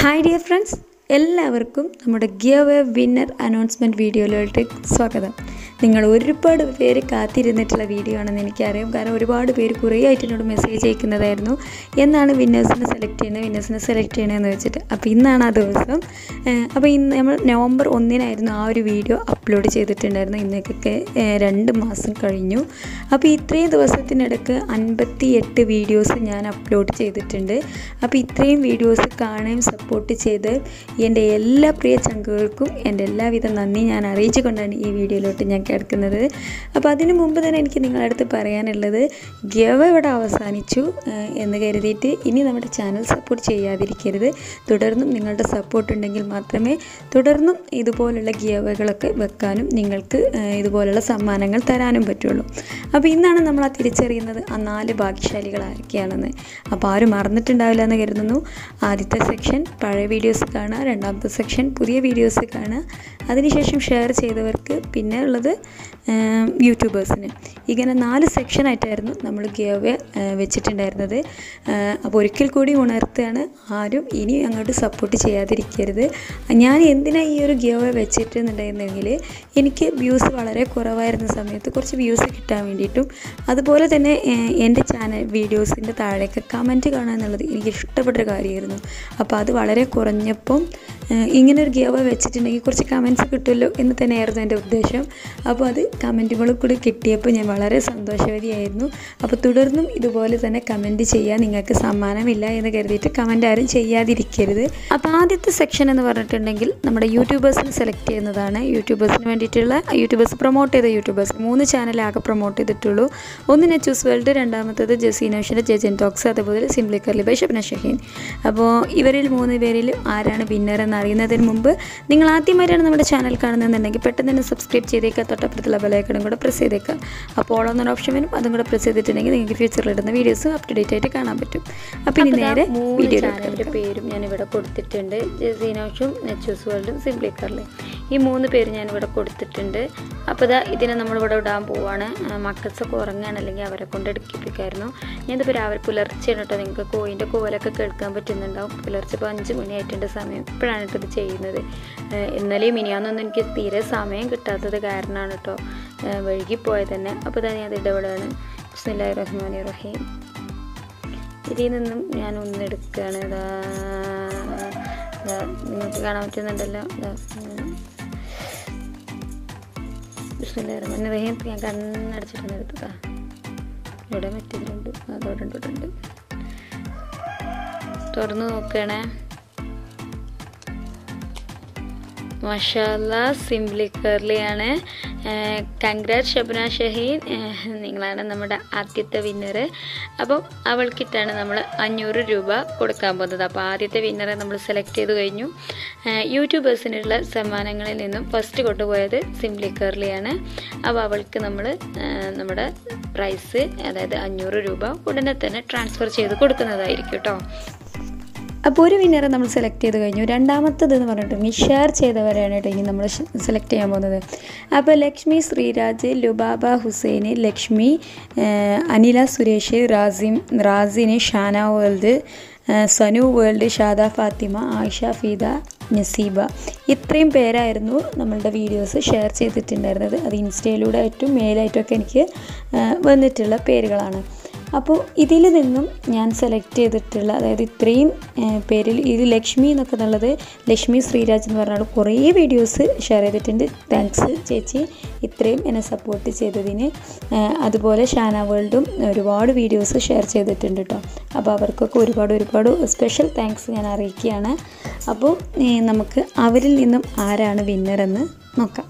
Hi dear friends എല്ലാവർക്കും നമ്മുടെ ഗിയവ് winner announcement വീഡിയോയിലോട്ട് സ്വാഗതം നിങ്ങൾ ഒരുപാട് പേര് കാത്തിരുന്നിട്ടുള്ള വീഡിയോ ആണെന്ന് എനിക്കറിയാം കാരണം ഒരുപാട് പേര് കുറേ ആയിട്ട് എന്നോട് മെസ്സേജ് അയക്കുന്നതായിരുന്നു എന്നാണ് വിന്നേഴ്സിനെ സെലക്ട് ചെയ്യുന്നത് വിന്നേഴ്സിനെ സെലക്ട് ചെയ്യണമെന്ന് വെച്ചിട്ട് അപ്പോൾ ഇന്നാണ് ആ ദിവസം ഏഹ് അപ്പോൾ ഇന്ന് നമ്മൾ നവംബർ ഒന്നിനായിരുന്നു ആ ഒരു വീഡിയോ അപ്ലോഡ് ചെയ്തിട്ടുണ്ടായിരുന്നു ഇന്നേക്കൊക്കെ ഏഹ് രണ്ട് മാസം കഴിഞ്ഞു അപ്പോൾ ഇത്രയും ദിവസത്തിനിടക്ക് അൻപത്തി എട്ട് വീഡിയോസ് ഞാൻ അപ്ലോഡ് ചെയ്തിട്ടുണ്ട് അപ്പോൾ ഇത്രയും വീഡിയോസ് കാണുകയും സപ്പോർട്ട് ചെയ്ത് എൻ്റെ എല്ലാ പ്രിയ ചങ്കുകൾക്കും എൻ്റെ എല്ലാവിധ നന്ദി ഞാൻ അറിയിച്ചുകൊണ്ടാണ് ഈ വീഡിയോയിലോട്ട് ഞാൻ കിടക്കുന്നത് അപ്പോൾ അതിനു മുമ്പ് തന്നെ എനിക്ക് നിങ്ങളുടെ അടുത്ത് പറയാനുള്ളത് ഗവ ഇവിടെ അവസാനിച്ചു ഏഹ് എന്ന് കരുതിയിട്ട് ഇനി നമ്മുടെ ചാനൽ സപ്പോർട്ട് ചെയ്യാതിരിക്കരുത് തുടർന്നും നിങ്ങളുടെ സപ്പോർട്ട് ഉണ്ടെങ്കിൽ മാത്രമേ തുടർന്നും ഇതുപോലുള്ള ഗിയവകളൊക്കെ വെക്കാനും നിങ്ങൾക്ക് ഏഹ് ഇതുപോലുള്ള സമ്മാനങ്ങൾ തരാനും പറ്റുള്ളൂ അപ്പോൾ ഇന്നാണ് നമ്മൾ ആ തിരിച്ചറിയുന്നത് ആ നാല് ഭാഗ്യശാലികൾ ആരൊക്കെയാണെന്ന് അപ്പോൾ ആരും മറന്നിട്ടുണ്ടാവില്ല എന്ന് കരുതുന്നു ആദ്യത്തെ സെക്ഷൻ പഴയ വീഡിയോസ് കാണുക രണ്ടാമത്തെ സെക്ഷൻ പുതിയ വീഡിയോസ് കാണുക അതിനുശേഷം ഷെയർ ചെയ്തവർക്ക് പിന്നെ ഉള്ളത് യൂട്യൂബേഴ്സിന് ഇങ്ങനെ നാല് സെക്ഷനായിട്ടായിരുന്നു നമ്മൾ ഗിയവേ വെച്ചിട്ടുണ്ടായിരുന്നത് അപ്പോൾ ഒരിക്കൽ കൂടി ഉണർത്തുകയാണ് ആരും ഇനി അങ്ങോട്ട് സപ്പോർട്ട് ചെയ്യാതിരിക്കരുത് ഞാൻ എന്തിനാണ് ഈ ഒരു ഗിയവേ വെച്ചിട്ടുണ്ടെന്നുണ്ടെങ്കിൽ എനിക്ക് വ്യൂസ് വളരെ കുറവായിരുന്ന സമയത്ത് കുറച്ച് വ്യൂസ് കിട്ടാൻ വേണ്ടിയിട്ടും അതുപോലെ തന്നെ ഏഹ്, എൻ്റെ ചാനൽ വീഡിയോസിൻ്റെ താഴേക്ക് കമൻറ്റ് കാണുക എന്നുള്ളത് എനിക്ക് ഇഷ്ടപ്പെട്ടൊരു കാര്യമായിരുന്നു അപ്പോൾ അത് വളരെ കുറഞ്ഞപ്പം ഏഹ്, ഇങ്ങനെ ഒരു ഗിയവ വെച്ചിട്ടുണ്ടെങ്കിൽ കുറച്ച് കമൻറ്റ്സ് കിട്ടുമല്ലോ എന്ന് തന്നെയായിരുന്നു എൻ്റെ ഉദ്ദേശം അപ്പോൾ അത് കമൻറ്റുകളും കൂടി കിട്ടിയപ്പോൾ ഞാൻ വളരെ സന്തോഷവതിയായിരുന്നു അപ്പോൾ തുടർന്നും ഇതുപോലെ തന്നെ കമൻറ്റ് ചെയ്യാൻ നിങ്ങൾക്ക് സമ്മാനമില്ല എന്ന് കരുതിയിട്ട് കമൻറ്റ് ആരും ചെയ്യാതിരിക്കരുത് അപ്പോൾ ആദ്യത്തെ സെക്ഷൻ എന്ന് പറഞ്ഞിട്ടുണ്ടെങ്കിൽ നമ്മുടെ യൂട്യൂബേഴ്സിന് സെലക്ട് ചെയ്യുന്നതാണ് യൂട്യൂബേഴ്സിന് വേണ്ടിയിട്ടുള്ള യൂട്യൂബേഴ്സ് പ്രൊമോട്ട് ചെയ്ത യൂട്യൂബേഴ്സ് മൂന്ന് ചാനലാകെ പ്രൊമോട്ട് ചെയ്തിട്ടുള്ളൂ ഒന്ന് നെച്ചൂസ് വേൾഡ് രണ്ടാമത്തത് ജസീനോഷിൻ്റെ ജെജൻ ടോക്സ് അതുപോലെ simply curly by Shabna Shaheen അപ്പോൾ ഇവരിൽ മൂന്ന് പേരിൽ ആരാണ് വിന്നർ എന്ന് അറിയുന്നതിന് മുമ്പ് നിങ്ങൾ ആദ്യമായിട്ടാണ് നമ്മുടെ ചാനൽ കാണുന്നതെന്നുണ്ടെങ്കിൽ പെട്ടെന്ന് തന്നെ സബ്സ്ക്രൈബ് ചെയ്തേക്കുക തൊട്ടപ്പുറത്തുള്ള ബെലൈക്കണും കൂടെ പ്രസ് ചെയ്തേക്കുക അപ്പോൾ എന്നൊരു ഓപ്ഷൻ വരും അതും കൂടെ പ്രസ് ചെയ്തിട്ടുണ്ടെങ്കിൽ നിങ്ങൾക്ക് ഫ്യൂച്ചറിൽ ഇടുന്ന വീഡിയോസ് അപ് ടു ഡേറ്റ് ആയിട്ട് കാണാൻ പറ്റും അപ്പോൾ ഇനി നേരെ വീഡിയോ ചാനലിൻ്റെ പേരും ഞാൻ ഇവിടെ കൊടുത്തിട്ടുണ്ട് ജസീനോഷും നെച്ചൂസ് വേൾഡും സിംപ്ലി കർലി ഈ മൂന്ന് പേര് ഞാൻ ഇവിടെ കൊടുത്തിട്ടുണ്ട് അപ്പോൾ ഇതാ ഇതിനെ നമ്മളിവിടെ ഇടാൻ പോവാണ് മക്കൾസൊക്കെ ഉറങ്ങുകയാണ് അല്ലെങ്കിൽ അവരെ കൊണ്ട് എടുക്കിപ്പിക്കായിരുന്നു ഞാനിതിപ്പോൾ രാവിലെ പുലർച്ചെയാണ് കേട്ടോ നിങ്ങൾക്ക് കോയിൻ്റെ കോലൊക്കെ കേൾക്കാൻ പറ്റുന്നുണ്ടാവും പുലർച്ചെ ഇപ്പോൾ അഞ്ച് മണിയായിട്ടുണ്ട് സമയം ഇപ്പോഴാണ് കേട്ടോ ഇത് ചെയ്യുന്നത് ഏഹ് ഇന്നലെയും മിനിയാന്നൊന്നും എനിക്ക് തീരെ സമയം കിട്ടാത്തത് കാരണമാണ് കേട്ടോ ഏഹ് വൈകിപ്പോയത് തന്നെ അപ്പോൾ തന്നെ അത് ഇടപെടാണ് ബിസ്മില്ലാഹിർ റഹ്മാനിർ റഹീം ഇതിൽ നിന്നും ഞാൻ ഒന്ന് എടുക്കുകയാണ് ഇതാ ഇതാ നിങ്ങൾക്ക് കാണാൻ പറ്റുന്നുണ്ടല്ലോ ഇതാ ഉം. ബിസ്മില്ലാഹിർ റഹ്മാനിർ റഹീം ഞാൻ കണ്ണടച്ചിട്ടാണ് എടുത്തതാ ഇവിടെ മറ്റേതിലുണ്ട് അതോടെ ഉണ്ട് ഇവിടെ ഉണ്ട് തുറന്ന് നോക്കണേ മഷാല്ല സിംപ്ലി കർലിയാണ് കൺഗ്രാറ്റ് ഷബ്ന ഷഹീൻ ഏഹ് നിങ്ങളാണ് നമ്മുടെ ആദ്യത്തെ വിന്നർ അപ്പം അവൾക്കിട്ടാണ് നമ്മൾ അഞ്ഞൂറ് രൂപ കൊടുക്കാൻ പോകുന്നത് അപ്പോൾ ആദ്യത്തെ വിന്നറെ നമ്മൾ സെലക്ട് ചെയ്ത് കഴിഞ്ഞു ഏഹ് യൂട്യൂബേഴ്സിനുള്ള സമ്മാനങ്ങളിൽ നിന്നും ഫസ്റ്റ് കൊണ്ടുപോയത് സിംപ്ലി കർലിയാണ് അപ്പോൾ അവൾക്ക് നമ്മൾ നമ്മുടെ പ്രൈസ് അതായത് അഞ്ഞൂറ് രൂപ ഉടനെ തന്നെ ട്രാൻസ്ഫർ ചെയ്ത് കൊടുക്കുന്നതായിരിക്കും കേട്ടോ അപ്പോൾ ഒരു വിന്നറെ നമ്മൾ സെലക്ട് ചെയ്ത് കഴിഞ്ഞു രണ്ടാമത്തത് എന്ന് പറഞ്ഞിട്ടുണ്ടെങ്കിൽ ഷെയർ ചെയ്തവരെയാണ് കേട്ടോ ഇനി നമ്മൾ സെലക്ട് ചെയ്യാൻ പോകുന്നത് അപ്പോൾ ലക്ഷ്മി ശ്രീരാജ് ലുബാബ ഹുസൈന് ലക്ഷ്മി ഏഹ് അനില സുരേഷ് റാസിം റാസിന് ഷാന വേൾഡ് ഏഹ് സനു വേൾഡ് ഷാദ ഫാത്തിമ ആയിഷ ഫീദ നസീബ ഇത്രയും പേരായിരുന്നു നമ്മളുടെ വീഡിയോസ് ഷെയർ ചെയ്തിട്ടുണ്ടായിരുന്നത് അത് ഇൻസ്റ്റയിലൂടെ ആയിട്ടും മെയിലായിട്ടും ഒക്കെ എനിക്ക് ഏഹ് വന്നിട്ടുള്ള പേരുകളാണ് അപ്പോൾ ഇതിൽ നിന്നും ഞാൻ സെലക്ട് ചെയ്തിട്ടുള്ള അതായത് ഇത്രയും ഏഹ്, പേരിൽ ഇത് ലക്ഷ്മി എന്നൊക്കെ എന്നുള്ളത് ലക്ഷ്മി ശ്രീരാജ് എന്ന് പറഞ്ഞാൽ കുറേ വീഡിയോസ് ഷെയർ ചെയ്തിട്ടുണ്ട് താങ്ക്സ് ചേച്ചി ഇത്രയും എന്നെ സപ്പോർട്ട് ചെയ്തതിന് ഏഹ്, അതുപോലെ ഷാന വേൾഡും ഒരുപാട് വീഡിയോസ് ഷെയർ ചെയ്തിട്ടുണ്ട് കേട്ടോ അപ്പോൾ അവർക്കൊക്കെ ഒരുപാട് ഒരുപാട് സ്പെഷ്യൽ താങ്ക്സ് ഞാൻ അറിയിക്കുകയാണ് അപ്പോൾ ഏഹ്, നമുക്ക് അവരിൽ നിന്നും ആരാണ് വിന്നർ എന്ന് നോക്കാം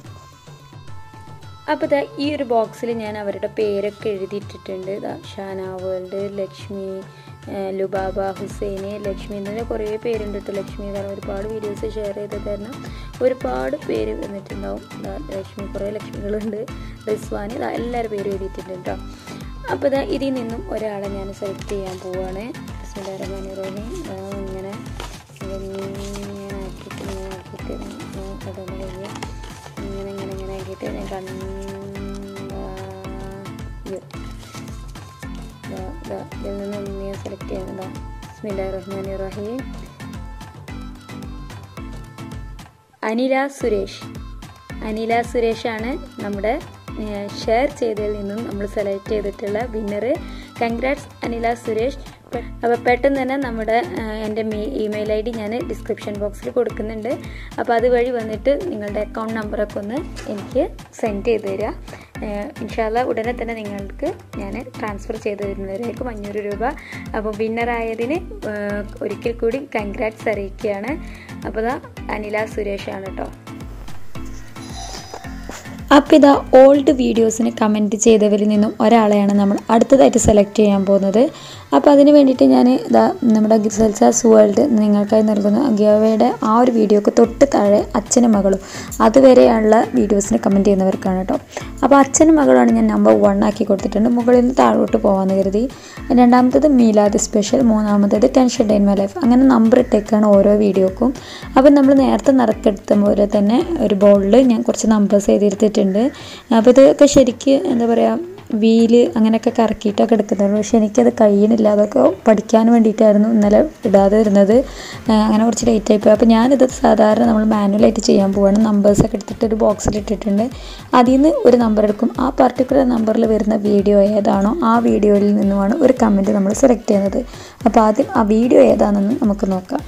അപ്പോൾ ഇതാ ഈ ഒരു ബോക്സിൽ ഞാൻ അവരുടെ പേരൊക്കെ എഴുതിയിട്ടിട്ടുണ്ട് ഇതാ ഷാന വേൾഡ് ലക്ഷ്മി ഏഹ് ലുബാബ ഹുസൈന് ലക്ഷ്മി എന്നിങ്ങനെ കുറേ പേരുണ്ട് കേട്ടോ ലക്ഷ്മി കാരണം ഒരുപാട് വീഡിയോസ് ഷെയർ ചെയ്ത് തരണം ഒരുപാട് പേര് വന്നിട്ടുണ്ടാവും ഇതാ ലക്ഷ്മി കുറേ ലക്ഷ്മികളുണ്ട് റിസ്വാൻ ഇതാ എല്ലാവരും പേരും എഴുതിയിട്ടുണ്ട് കേട്ടോ അപ്പോൾ ഇതാ ഇതിൽ നിന്നും ഒരാളെ ഞാൻ സെലക്ട് ചെയ്യാൻ പോവുകയാണ് റഹ്മാനി ഇതാ ഇങ്ങനെ ഇങ്ങനെ ആക്കിയിട്ട് ഇങ്ങനെ ആക്കിയിട്ട് ഇങ്ങനെ കടന്നു കഴിഞ്ഞ് ഇങ്ങനെ ഇങ്ങനെ ഇങ്ങനെ ആക്കിയിട്ട് ഞാൻ കണ്ട ഇതിൽ നിന്ന് ഒന്ന് ഞാൻ സെലക്ട് ചെയ്യുന്നതാ ബിസ്മില്ലാ റഹ്മാൻ റഹീം അനില സുരേഷ് അനില സുരേഷാണ് നമ്മുടെ ഷെയർ ചെയ്തതിൽ നിന്നും നമ്മൾ സെലക്ട് ചെയ്തിട്ടുള്ള വിന്നറ് കൺഗ്രാറ്റ്സ് അനില സുരേഷ് അപ്പോൾ പെട്ടെന്ന് തന്നെ നമ്മുടെ എൻ്റെ ഇമെയിൽ ഐ ഡി ഞാൻ ഡിസ്ക്രിപ്ഷൻ ബോക്സിൽ കൊടുക്കുന്നുണ്ട് അപ്പോൾ അതുവഴി വന്നിട്ട് നിങ്ങളുടെ അക്കൗണ്ട് നമ്പറൊക്കെ ഒന്ന് എനിക്ക് സെൻഡ് ചെയ്ത് തരിക ഇൻഷാല്ല ഉടനെ തന്നെ നിങ്ങൾക്ക് ഞാൻ ട്രാൻസ്ഫർ ചെയ്ത് തരുന്നവരേക്കും അഞ്ഞൂറ് രൂപ അപ്പോൾ വിന്നറായതിന് ഒരിക്കൽ കൂടി കൺഗ്രാറ്റ്സ് അറിയിക്കുകയാണ് അപ്പോൾ ഇതാ അനില സുരേഷാണ് കേട്ടോ അപ്പോൾ ഇതാ ഓൾഡ് വീഡിയോസിന് കമൻറ്റ് ചെയ്തവരിൽ നിന്നും ഒരാളെയാണ് നമ്മൾ അടുത്തതായിട്ട് സെലക്ട് ചെയ്യാൻ പോകുന്നത് അപ്പോൾ അതിന് വേണ്ടിയിട്ട് ഞാൻ ഇതാ നമ്മുടെ സെൽസാസ് വേൾഡ് നിങ്ങൾക്കായി നൽകുന്ന ഗിയവയുടെ ആ ഒരു വീഡിയോക്ക് തൊട്ട് താഴെ അച്ഛനും മകളും അതുവരെയുള്ള വീഡിയോസിന് കമൻറ്റ് ചെയ്യുന്നവർക്കാണ് കേട്ടോ അപ്പോൾ അച്ഛനും മകളാണ് ഞാൻ നമ്പർ വൺ ആക്കി കൊടുത്തിട്ടുണ്ട് മുകളിൽ നിന്ന് താഴോട്ട് പോകാമെന്ന് കരുതി രണ്ടാമത്തത് മീലാദ് സ്പെഷ്യൽ മൂന്നാമത്തേത് tension day in my life അങ്ങനെ നമ്പർ ഇട്ടേക്കാണ് ഓരോ വീഡിയോക്കും അപ്പോൾ നമ്മൾ നേരത്തെ നറുക്കെടുത്ത പോലെ തന്നെ ഒരു ബോളിൽ ഞാൻ കുറച്ച് നമ്പേഴ്സ് എഴുതിയെടുത്തിട്ടുണ്ട് അപ്പോൾ ഇതൊക്കെ ശരിക്ക് എന്താ പറയുക വീല് അങ്ങനെയൊക്കെ കറക്കിയിട്ടൊക്കെ എടുക്കുന്നുള്ളൂ പക്ഷെ എനിക്കത് കഴിയണില്ല അതൊക്കെ പഠിക്കാൻ വേണ്ടിയിട്ടായിരുന്നു ഇന്നലെ ഇടാതെ വരുന്നത് അങ്ങനെ കുറച്ച് ലേറ്റ് ആയിപ്പോയി അപ്പോൾ ഞാനിത് സാധാരണ നമ്മൾ മാനുവലായിട്ട് ചെയ്യാൻ പോവാണ് നമ്പേഴ്സൊക്കെ എടുത്തിട്ട് ഒരു ബോക്സിൽ ഇട്ടിട്ടുണ്ട് അതിൽ നിന്ന് ഒരു നമ്പർ എടുക്കും ആ പർട്ടിക്കുലർ നമ്പറിൽ വരുന്ന വീഡിയോ ഏതാണോ ആ വീഡിയോയിൽ നിന്നുമാണ് ഒരു കമൻറ്റ് നമ്മൾ സെലക്ട് ചെയ്യുന്നത് അപ്പോൾ ആദ്യം ആ വീഡിയോ ഏതാണെന്ന് നമുക്ക് നോക്കാം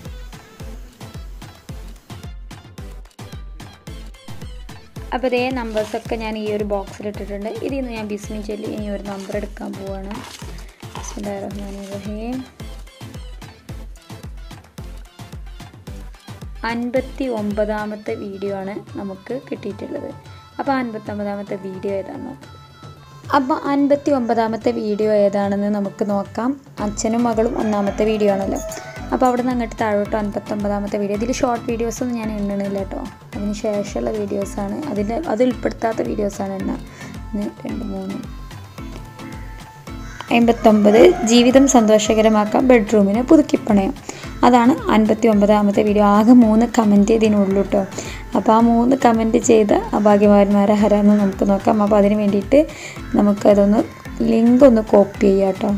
അപ്പോൾ ഇതേ നമ്പേഴ്സൊക്കെ ഞാൻ ഈ ഒരു ബോക്സിൽ ഇട്ടിട്ടുണ്ട് ഇതിൽ നിന്ന് ഞാൻ ബിസ്മി ചൊല്ലി ഇനി ഒരു നമ്പർ എടുക്കാൻ പോവാണ് റഹീം അൻപത്തി ഒമ്പതാമത്തെ വീഡിയോ ആണ് നമുക്ക് കിട്ടിയിട്ടുള്ളത് അപ്പോൾ അൻപത്തൊമ്പതാമത്തെ വീഡിയോ ഏതാണ് നോക്കാം അപ്പോൾ അൻപത്തി ഒമ്പതാമത്തെ വീഡിയോ ഏതാണെന്ന് നമുക്ക് നോക്കാം അച്ഛനും മകളും ഒന്നാമത്തെ വീഡിയോ ആണല്ലോ അപ്പോൾ അവിടെ നിന്ന് അങ്ങോട്ട് താഴോട്ട് അൻപത്തൊമ്പതാമത്തെ വീഡിയോ ഇതിൽ ഷോർട്ട് വീഡിയോസൊന്നും ഞാൻ എണ്ണണില്ല കേട്ടോ അതിന് ശേഷമുള്ള വീഡിയോസാണ് അതിൻ്റെ അത് ഉൾപ്പെടുത്താത്ത വീഡിയോസാണ് എണ്ണ ഒന്ന് രണ്ട് മൂന്ന് അമ്പത്തൊമ്പത് ജീവിതം സന്തോഷകരമാക്കാം ബെഡ്റൂമിന് പുതുക്കിപ്പണയം അതാണ് അൻപത്തി ഒമ്പതാമത്തെ വീഡിയോ ആകെ മൂന്ന് കമൻറ്റ് ഇതിനുള്ളൂ കേട്ടോ അപ്പോൾ ആ മൂന്ന് കമൻറ്റ് ചെയ്ത അഭാഗ്യവാന്മാരെ ഹരാന്ന് നമുക്ക് നോക്കാം അപ്പോൾ അതിന് വേണ്ടിയിട്ട് നമുക്കതൊന്ന് ലിങ്ക് ഒന്ന് കോപ്പി ചെയ്യാം കേട്ടോ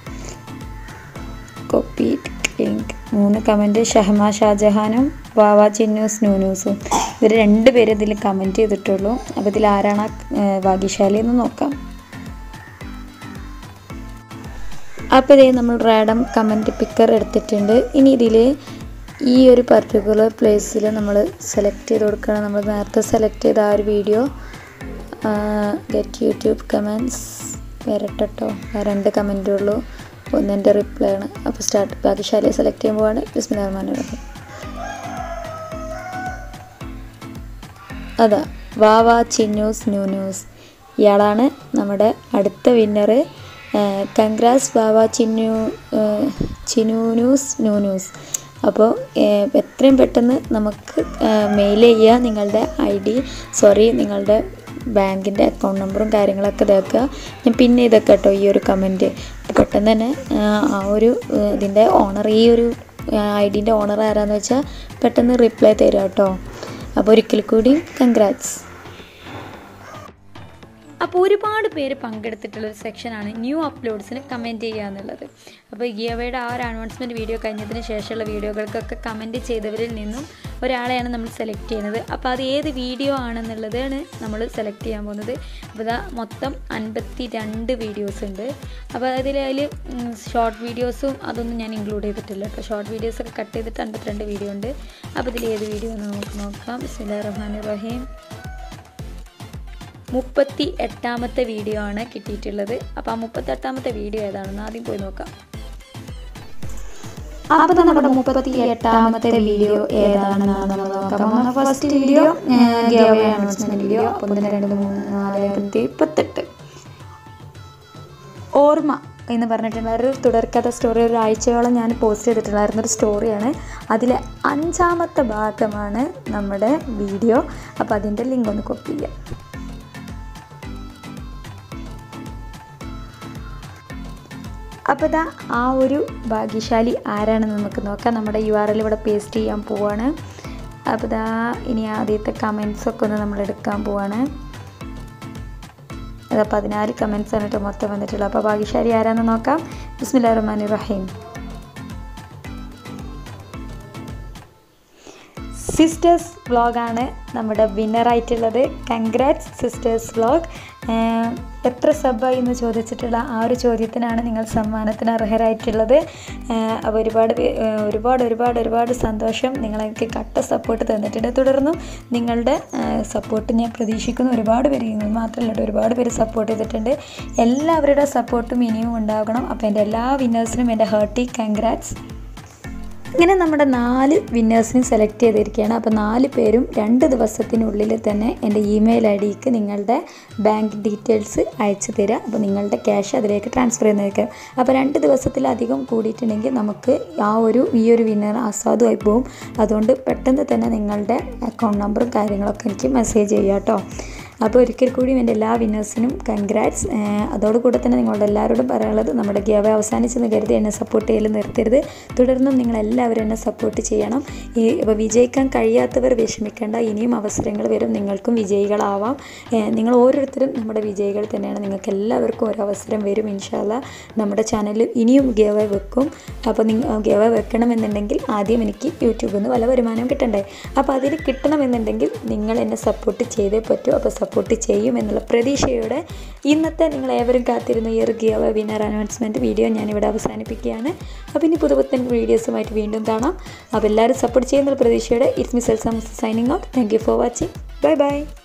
കോപ്പി ലിങ്ക് മൂന്ന് കമൻറ്റ് ഷഹമ ഷാജഹാനും വാവ ചിന്നൂസ് നൂനൂസും ഇവർ രണ്ട് പേര് ഇതിൽ കമൻറ്റ് ചെയ്തിട്ടുള്ളൂ അപ്പോൾ ഇതിൽ ആരാണ് ഭാഗ്യശാലി എന്ന് നോക്കാം അപ്പോൾ ഇതേ നമ്മൾ റാഡം കമൻറ്റ് പിക്കർ എടുത്തിട്ടുണ്ട് ഇനി ഇതിൽ ഈ ഒരു പർട്ടിക്കുലർ പ്ലേസിൽ നമ്മൾ സെലക്ട് ചെയ്ത് കൊടുക്കണം നമ്മൾ നേരത്തെ സെലക്ട് ചെയ്ത ആ ഒരു വീഡിയോ ഗെറ്റ് യൂട്യൂബ് കമൻസ് വരട്ടോ രണ്ട് കമൻറ്റേ ഉള്ളൂ ഒന്നെൻ്റെ റിപ്ലൈ ആണ് അപ്പോൾ സ്റ്റാർട്ട് ഭാഗ്യശാലിയെ സെലക്ട് ചെയ്യുമ്പോഴാണ് ബിസ്മില്ലാ റഹ്മാൻ റഹീം അതാ വാവാ ചിന്നൂസ് ന്യൂന്യൂസ് ഇയാളാണ് നമ്മുടെ അടുത്ത വിന്നറ് കൺഗ്രാസ് വാവ ചിന്നു ചിനൂനൂസ് നൂനൂസ് അപ്പോൾ എത്രയും പെട്ടെന്ന് നമുക്ക് മെയിൽ ചെയ്യുക നിങ്ങളുടെ ഐ ഡി സോറി നിങ്ങളുടെ ബാങ്കിൻ്റെ അക്കൗണ്ട് നമ്പറും കാര്യങ്ങളൊക്കെ ഇതാക്കുക ഞാൻ പിന്നെ ഇതൊക്കെ കേട്ടോ ഈ ഒരു കമൻറ്റ് പെട്ടെന്ന് തന്നെ ആ ഒരു ഇതിൻ്റെ ഓണർ ഈ ഒരു ഐ ഡിൻ്റെ ഓണർ ആരാന്ന് വെച്ചാൽ പെട്ടെന്ന് റിപ്ലൈ തരിക കേട്ടോ അപ്പോൾ ഒരിക്കൽ കൂടി കൺഗ്രാറ്റ്സ് അപ്പോൾ ഒരുപാട് പേര് പങ്കെടുത്തിട്ടുള്ള ഒരു സെക്ഷനാണ് ന്യൂ അപ്ലോഡ്സിന് കമൻറ്റ് ചെയ്യുക എന്നുള്ളത് അപ്പോൾ ഗിയവയുടെ ആ ഒരു അനൗൺസ്മെൻറ്റ് വീഡിയോ കഴിഞ്ഞതിന് ശേഷമുള്ള വീഡിയോകൾക്കൊക്കെ കമൻറ്റ് ചെയ്തവരിൽ നിന്നും ഒരാളെയാണ് നമ്മൾ സെലക്ട് ചെയ്യുന്നത് അപ്പോൾ അത് ഏത് വീഡിയോ ആണെന്നുള്ളതാണ് നമ്മൾ സെലക്ട് ചെയ്യാൻ പോകുന്നത് അപ്പോൾ ഇതാ മൊത്തം അൻപത്തി രണ്ട് വീഡിയോസ് ഉണ്ട് അപ്പോൾ അതിൽ അതിൽ ഷോർട്ട് വീഡിയോസും അതൊന്നും ഞാൻ ഇൻക്ലൂഡ് ചെയ്തിട്ടില്ല കേട്ടോ ഷോർട്ട് വീഡിയോസൊക്കെ കട്ട് ചെയ്തിട്ട് അൻപത്തിരണ്ട് വീഡിയോ ഉണ്ട് അപ്പോൾ ഇതിൽ ഏത് വീഡിയോ എന്ന് നമുക്ക് നോക്കാം ബിസ്മില്ലാ റഹ്മാൻ റഹീം മുപ്പത്തി എട്ടാമത്തെ വീഡിയോ ആണ് കിട്ടിയിട്ടുള്ളത് അപ്പോൾ ആ മുപ്പത്തി എട്ടാമത്തെ വീഡിയോ ഏതാണെന്ന് ആദ്യം പോയി നോക്കാം അപ്പോൾ നമ്മുടെ മുപ്പത്തി എട്ടാമത്തെ വീഡിയോ ഏതാണെന്നാണ് നമ്മൾ നോക്കാം ഫസ്റ്റ് വീഡിയോ അനൗൺസ്മെന്റ് വീഡിയോ ഒന്ന് രണ്ട് മൂന്ന് നാല് അഞ്ച് മുപ്പത്തെട്ട് ഓർമ്മ എന്ന് പറഞ്ഞിട്ടുള്ള ഒരു തുടർക്കഥ സ്റ്റോറി ഒരാഴ്ചയോളം ഞാൻ പോസ്റ്റ് ചെയ്തിട്ടുണ്ടായിരുന്ന ഒരു സ്റ്റോറിയാണ് അതിലെ അഞ്ചാമത്തെ ഭാഗമാണ് നമ്മുടെ വീഡിയോ അപ്പോൾ അതിൻ്റെ ലിങ്ക് ഒന്ന് കോപ്പി ചെയ്യാം അപ്പോൾ ഇതാ ആ ഒരു ഭാഗ്യശാലി ആരാണെന്ന് നമുക്ക് നോക്കാം നമ്മുടെ യു ആർ എൽ ഇവിടെ പേസ്റ്റ് ചെയ്യാൻ പോവാണ് അപ്പോൾ ഇതാ ഇനി ആദ്യത്തെ കമൻസ് ഒക്കെ ഒന്ന് നമ്മൾ എടുക്കാൻ പോവാണ് അതാ പതിനാല് കമൻസ് ആണ് കേട്ടോ മൊത്തം വന്നിട്ടുള്ളത് അപ്പോൾ ഭാഗ്യശാലി ആരാന്ന് നോക്കാം ബിസ്മില്ലാ റഹ്മാൻ റഹീം സിസ്റ്റേഴ്സ് വ്ളോഗാണ് നമ്മുടെ വിന്നറായിട്ടുള്ളത് കൺഗ്രാറ്റ്സ് സിസ്റ്റേഴ്സ് വ്ളോഗ് എത്ര സബായി എന്ന് ചോദിച്ചിട്ടുള്ള ആ ഒരു ചോദ്യത്തിനാണ് നിങ്ങൾ സമ്മാനത്തിന് അർഹരായിട്ടുള്ളത് ഏഹ് അപ്പോൾ ഒരുപാട് പേ- ഏഹ് ഒരുപാട് ഒരുപാട് ഒരുപാട് സന്തോഷം നിങ്ങളെനിക്ക് കട്ട സപ്പോർട്ട് തന്നിട്ടുണ്ട് തുടർന്നും നിങ്ങളുടെ സപ്പോർട്ട് ഞാൻ പ്രതീക്ഷിക്കുന്നു ഒരുപാട് പേര് നിങ്ങൾ മാത്രമല്ല കേട്ടോ, ഒരുപാട് പേര് സപ്പോർട്ട് ചെയ്തിട്ടുണ്ട് എല്ലാവരുടെ സപ്പോർട്ടും ഇനിയും ഉണ്ടാകണം അപ്പോൾ എൻ്റെ എല്ലാ വിന്നേഴ്സിനും എൻ്റെ ഹേർട്ടി കൺഗ്രാറ്റ്സ് ഇങ്ങനെ നമ്മുടെ നാല് വിന്നേഴ്സിനെ സെലക്ട് ചെയ്തിരിക്കുകയാണ് അപ്പോൾ നാല് പേരും രണ്ട് ദിവസത്തിനുള്ളിൽ തന്നെ എൻ്റെ ഇമെയിൽ ഐ ഡിക്ക് നിങ്ങളുടെ ബാങ്ക് ഡീറ്റെയിൽസ് അയച്ചു തരിക അപ്പോൾ നിങ്ങളുടെ ക്യാഷ് അതിലേക്ക് ട്രാൻസ്ഫർ ചെയ്യുന്നതായിരിക്കും അപ്പോൾ രണ്ട് ദിവസത്തിലധികം കൂടിയിട്ടുണ്ടെങ്കിൽ നമുക്ക് ആ ഒരു ഈ ഒരു വിന്നർ അസാധുവായി പോകും അതുകൊണ്ട് പെട്ടെന്ന് തന്നെ നിങ്ങളുടെ അക്കൗണ്ട് നമ്പറും കാര്യങ്ങളൊക്കെ എനിക്ക് മെസ്സേജ് ചെയ്യുക കേട്ടോ അപ്പോൾ ഒരിക്കൽ കൂടി എൻ്റെ എല്ലാ വിന്നേഴ്സിനും കൺഗ്രാറ്റ്സ് അതോടുകൂടെ തന്നെ നിങ്ങളുടെ എല്ലാവരോടും പറയാനുള്ളത് നമ്മുടെ ഗിയാവ അവസാനിച്ചെന്ന് കരുതി എന്നെ സപ്പോർട്ട് ചെയ്യൽ നിർത്തരുത് തുടർന്നും നിങ്ങൾ എല്ലാവരും എന്നെ സപ്പോർട്ട് ചെയ്യണം ഈ ഇപ്പോൾ വിജയിക്കാൻ കഴിയാത്തവർ വിഷമിക്കേണ്ട ഇനിയും അവസരങ്ങൾ വരും നിങ്ങൾക്കും വിജയികളാവാം ഏഹ് നിങ്ങൾ ഓരോരുത്തരും നമ്മുടെ വിജയികൾ തന്നെയാണ് നിങ്ങൾക്ക് എല്ലാവർക്കും ഒരു അവസരം വരും ഇൻഷാല്ല നമ്മുടെ ചാനലിൽ ഇനിയും ഗിയവ വെക്കും അപ്പോൾ നിങ്ങൾ ഗിയവ വെക്കണമെന്നുണ്ടെങ്കിൽ ആദ്യം എനിക്ക് യൂട്യൂബിൽ നിന്ന് വല്ല വരുമാനം കിട്ടണ്ടേ അപ്പോൾ അതിന് കിട്ടണമെന്നുണ്ടെങ്കിൽ നിങ്ങൾ എന്നെ സപ്പോർട്ട് ചെയ്തേ പറ്റൂ അപ്പോൾ സപ്പോർട്ട് ചെയ്യും എന്നുള്ള പ്രതീക്ഷയോടെ ഇന്നത്തെ നിങ്ങൾ ഏവരും കാത്തിരുന്ന ഈ ഒരു ഗിയവ വിന്നർ അനൗൺസ്മെൻറ്റ് വീഡിയോ ഞാനിവിടെ അവസാനിപ്പിക്കുകയാണ് അപ്പോൾ ഇനി പുതുപുത്തൻ വീഡിയോസുമായിട്ട് വീണ്ടും കാണാം അപ്പോൾ എല്ലാവരും സപ്പോർട്ട് ചെയ്യുന്ന പ്രതീക്ഷയോടെ it's Misal Sam signing out thank you for watching bye by